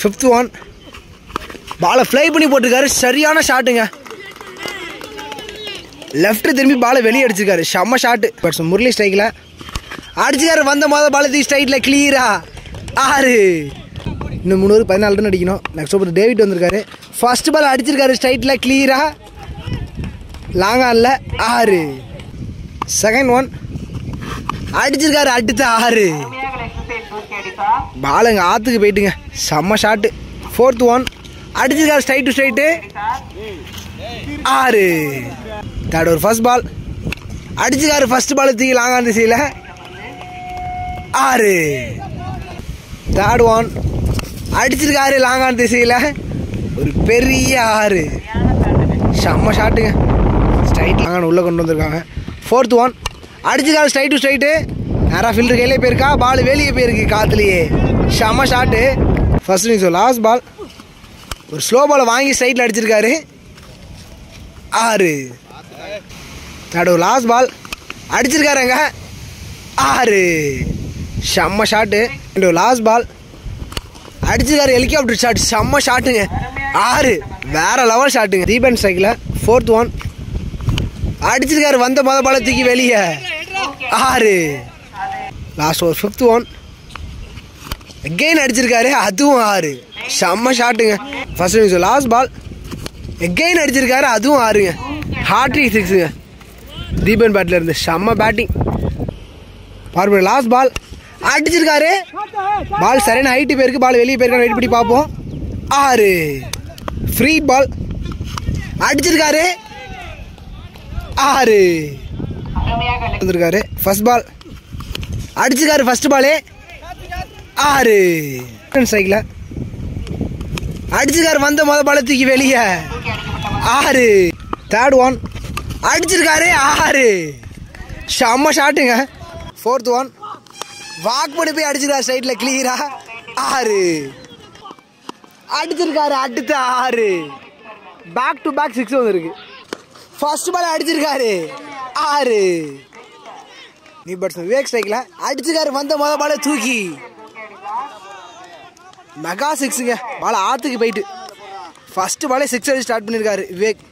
fifth one பாலை fly பண்ணி போட்டிருக்காரு சரியான ஷாட்டுங்க லெஃப்ட் திரும்பி பாலை வெளியே அடிச்சிருக்காரு செம்ம ஷாட்டு பட் முரளி ஸ்ட்ரைக்கில் அடிச்சிருக்காரு வந்த மொதல் பால் தூக்கி ஸ்ட்ரைட்டில் கிளியரா ஆறு இன்னும் முந்நூறு பதினாலு ரன் அடிக்கணும் நெக்ஸ்ட் ஓவர் டேவிட் வந்திருக்காரு ஃபர்ஸ்ட் பால் அடிச்சிருக்காரு ஸ்ட்ரைட்டில் கிளியரா லாங் ஆனில் ஆறு செகண்ட் ஒன் அடிச்சிருக்காரு அடுத்த ஆறு பாலுங்க ஆற்றுக்கு போயிட்டுங்க செம்ம ஷாட்டு ஃபோர்த் ஒன் அடிச்சிருக்காரு ஸ்ட்ரைட் டு ஸ்ட்ரைட்டு ஆறு தேர்ட் ஒரு ஃபர்ஸ்ட் பால் அடிச்சிருக்காரு ஃபர்ஸ்ட் பால் தூக்கி லாங்கான் திசையில் ஆறு தேர்ட் ஒன் அடிச்சிருக்காரு லாங்கான் திசையில் ஒரு பெரிய ஆறு செம்ம ஷாட்டுங்க ஸ்ட்ரைட் லாங்கான உள்ளே கொண்டு வந்திருக்காங்க ஃபோர்த் ஒன் அடிச்சிருக்காரு ஸ்ட்ரைட் டு ஸ்ட்ரைட்டு நேராக ஃபில்டர் கையிலே போயிருக்கா பால் வெளியே போயிருக்கு காத்துலேயே செம்ம shot first innings last ball ஒரு ஸ்லோ பாலை வாங்கி ஸ்ட்ரைட்டில் அடிச்சிருக்காரு ஆறு நடு லாஸ்ட் பால் அடிச்சிருக்காருங்க ஆறு செம்ம ஷாட்டு லாஸ்ட் பால் அடிச்சிருக்காரு ஹெலிகாப்டர் ஷாட் செம்ம ஷாட்டுங்க ஆறு வேற லெவல் ஷாட்டுங்க தீபன் ஸ்ட்ரைக்கில் ஃபோர்த் ஒன் அடிச்சிருக்காரு வந்த மொத பாலை தூக்கி வெளியே ஆறு லாஸ்ட் ஒரு ஃபிஃப்த் ஒன் எகெயின் அடிச்சிருக்காரு அதுவும் ஆறு செம்ம ஷாட்டுங்க first innings last ball again அடிச்சிருக்காரு அதுவும் ஆறுங்க ஹார்ட்ரிக் சிக்ஸுங்க தீபன் பேட்டில் இருந்து செம்ம பேட்டிங் பார்ப்போம் லாஸ்ட் பால் அடிச்சிருக்காரு பால் சரியான ஹைட்டு போயிருக்கு பால் வெளியே போயிருக்கான்னு வெயிட் பண்ணி பார்ப்போம் ஆறு ஃப்ரீ பால் அடிச்சிருக்காரு ஆறு வந்திருக்காரு ஃபர்ஸ்ட் பால் அடிச்சிருக்காரு ஃபர்ஸ்ட் பாலே ஆறு ஸ்ட்ரைக்கில் அடிச்சிருக்காரு வந்த முத பாலை தூக்கி வெளியே ஆறு தேர்ட் ஒன் அடிச்சிருக்காரு ஆறு செம்ம ஷாட்டுங்க ஃபோர்த் ஒன் வாக் பண்ணி போய் அடிச்சிருக்காரு சைடில் கிளியரா ஆறு அடிச்சிருக்காரு அடுத்த ஆறு பேக் டு பேக் சிக்ஸ் வந்துருக்கு ஃபர்ஸ்ட் பால் அடிச்சிருக்காரு ஆறு நீ பட்ஸ் விவேக் ஸ்ட்ரைக்கில் அடிச்சிருக்காரு வந்த முத பாலை தூக்கி மெகா சிக்ஸுங்க பால் ஆற்றுக்கு போயிட்டு ஃபர்ஸ்ட் பாலே சிக்ஸ் அடிச்சு ஸ்டார்ட் பண்ணியிருக்காரு விவேக்